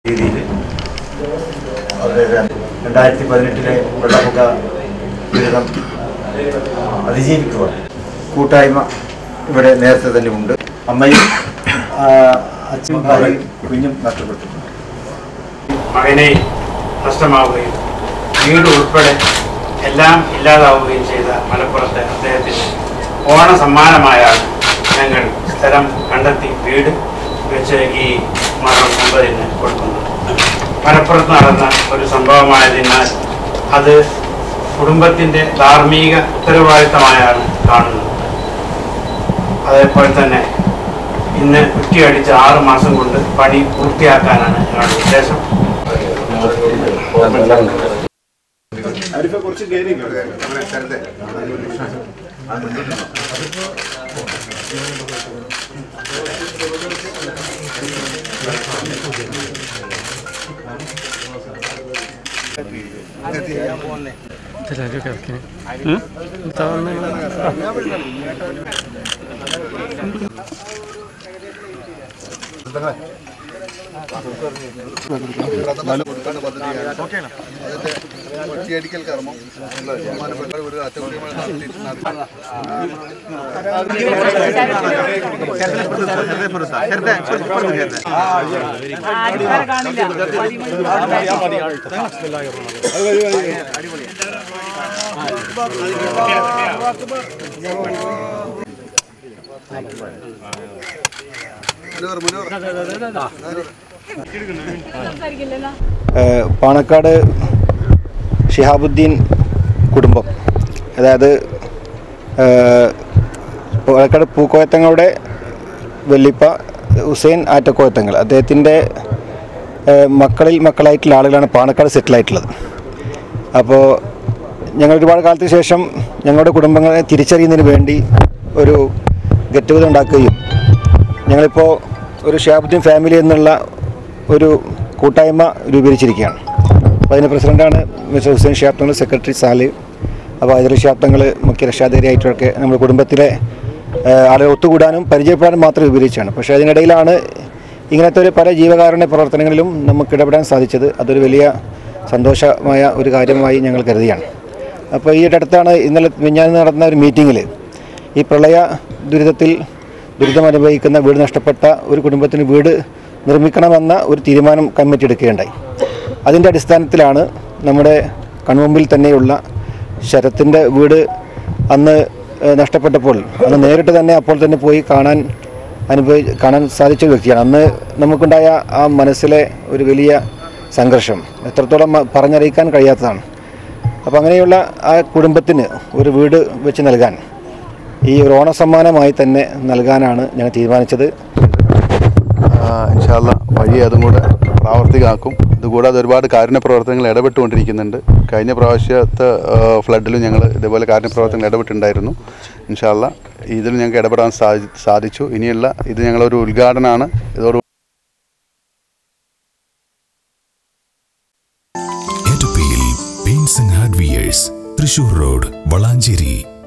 രീതിയിൽ രണ്ടായിരത്തി പതിനെട്ടിലെ വെള്ളപ്പൊക്ക ദുരിതം അതിജീവിക്കുക കൂട്ടായ്മ ഇവിടെ നേരത്തെ തന്നെ ഉണ്ട് അമ്മയും ആ, അച്ഛനും ഭാര്യയും കുഞ്ഞും നഷ്ടപ്പെട്ടു മകനെ നഷ്ടമാവുകയും വീട് ഉൾപ്പെടെ എല്ലാം ഇല്ലാതാവുകയും ചെയ്ത മലപ്പുറത്തെ അദ്ദേഹത്തിന് ഓണ സമ്മാനമായാണ് ഞങ്ങൾ സ്ഥലം കണ്ടെത്തി വീട് വെച്ച് ഈ മാസം ഒമ്പതിന് കൊടുക്കുന്നത് മലപ്പുറത്ത് നടന്ന ഒരു സംഭവമായതിനാൽ അത് കുടുംബത്തിൻ്റെ ധാർമ്മിക ഉത്തരവാദിത്തമായാണ് കാണുന്നത് അതേപോലെ തന്നെ ഇന്ന് കുറ്റിയടിച്ച് ആറ് മാസം കൊണ്ട് പണി പൂർത്തിയാക്കാനാണ് ഞങ്ങളുടെ ഉദ്ദേശം ഒറ്റയടിക്കൽ കർമ്മം ബഹുമാനപ്പെട്ട ഒരു അറ്റകുറ്റപ്പണി നടത്തി മുനോർ മുനോർ ഏഹ് പാണക്കാട് ഷിഹാബുദ്ദീൻ കുടുംബം അതായത് ഏഹ് പാലക്കാട് പൂക്കോയത്തങ്ങളുടെ വെല്ലിപ്പ ഹുസൈൻ ആറ്റക്കോയത്തങ്ങൾ അദ്ദേഹത്തിൻ്റെ ഏഹ് മക്കളിൽ മക്കളായിട്ടുള്ള ആളുകളാണ് പാണക്കാട് സെറ്റിലായിട്ടുള്ളത് അപ്പോൾ ഞങ്ങൾ ഒരുപാട് കാലത്തിന് ശേഷം ഞങ്ങളുടെ കുടുംബങ്ങളെ തിരിച്ചറിയുന്നതിന് വേണ്ടി ഒരു ഗെറ്റ് ടുഗദർ ഉണ്ടാക്കുകയും ഞങ്ങളിപ്പോൾ ഒരു ഷിഹാബുദ്ദീൻ ഫാമിലി എന്നുള്ള ഒരു കൂട്ടായ്മ രൂപീകരിച്ചിരിക്കുകയാണ് അപ്പോൾ അതിൻ്റെ പ്രസിഡൻ്റാണ് മിസ്റ്റർ ഹുസൈൻ ഷിഹാബ് തങ്ങൾ സെക്രട്ടറി സാലിഹ് അപ്പോൾ അതിൽ ഷിഹാബ് തങ്ങൾ മുഖ്യ രക്ഷാധികാരിയായിട്ടൊക്കെ നമ്മുടെ കുടുംബത്തിലെ ഏഹ്, ആളുകൾ ഒത്തുകൂടാനും പരിചയപ്പെടാനും മാത്രം രൂപീകരിച്ചാണ് പക്ഷേ അതിനിടയിലാണ് ഇങ്ങനത്തെ ഒരു പല ജീവകാരുണ്യ പ്രവർത്തനങ്ങളിലും നമുക്ക് ഇടപെടാൻ സാധിച്ചത് അതൊരു വലിയ സന്തോഷമായ ഒരു കാര്യമായി ഞങ്ങൾ കരുതിയാണ് അപ്പോൾ ഈ അടുത്താണ് ഇന്നലെ മിഞ്ഞാന്ന് നടന്ന ഒരു മീറ്റിങ്ങിൽ ഈ പ്രളയ ദുരിതത്തിൽ ദുരിതം അനുഭവിക്കുന്ന വീട് നഷ്ടപ്പെട്ട ഒരു കുടുംബത്തിന് വീട് നിർമ്മിക്കണമെന്ന ഒരു തീരുമാനം കമ്മിറ്റി എടുക്കുകയുണ്ടായി അതിൻ്റെ അടിസ്ഥാനത്തിലാണ് നമ്മുടെ കൺമുമ്പിൽ തന്നെയുള്ള ശരത്തിൻ്റെ വീട് അന്ന് ഏഹ്, നഷ്ടപ്പെട്ടപ്പോൾ അന്ന് നേരിട്ട് തന്നെ അപ്പോൾ തന്നെ പോയി കാണാൻ അനുഭവി കാണാൻ സാധിച്ച ഒരു വ്യക്തിയാണ് അന്ന് നമുക്കുണ്ടായ ആ മനസ്സിലെ ഒരു വലിയ സംഘർഷം എത്രത്തോളം മ- പറഞ്ഞറിയിക്കാൻ കഴിയാത്തതാണ് അപ്പോൾ അങ്ങനെയുള്ള ആ കുടുംബത്തിന് ഒരു വീട് വെച്ച് നൽകാൻ ഈ ഒരു ഓണസമ്മാനമായി തന്നെ നൽകാനാണ് ഞങ്ങൾ തീരുമാനിച്ചത് ഇൻഷാല്ല വഴി അതും കൂടെ പ്രാവർത്തികമാക്കും ഇതുകൂടാതെ ഒരുപാട് കാരുണ്യ പ്രവർത്തനങ്ങൾ ഇടപെട്ടുകൊണ്ടിരിക്കുന്നുണ്ട് കഴിഞ്ഞ പ്രാവശ്യത്തെ ഫ്ലഡിലും ഞങ്ങൾ ഇതേപോലെ കാരുണ്യ പ്രവർത്തനങ്ങൾ ഇടപെട്ടിട്ടുണ്ടായിരുന്നു ഇൻഷാല്ല ഇതിൽ ഞങ്ങൾക്ക് ഇടപെടാൻ സാധി സാധിച്ചു ഇനിയുള്ള ഇത് ഞങ്ങളൊരു ഉദ്ഘാടനമാണ് ഇതോട് എറ്റപ്പിയിൽ paints and hardwares Thrissur road Valanchery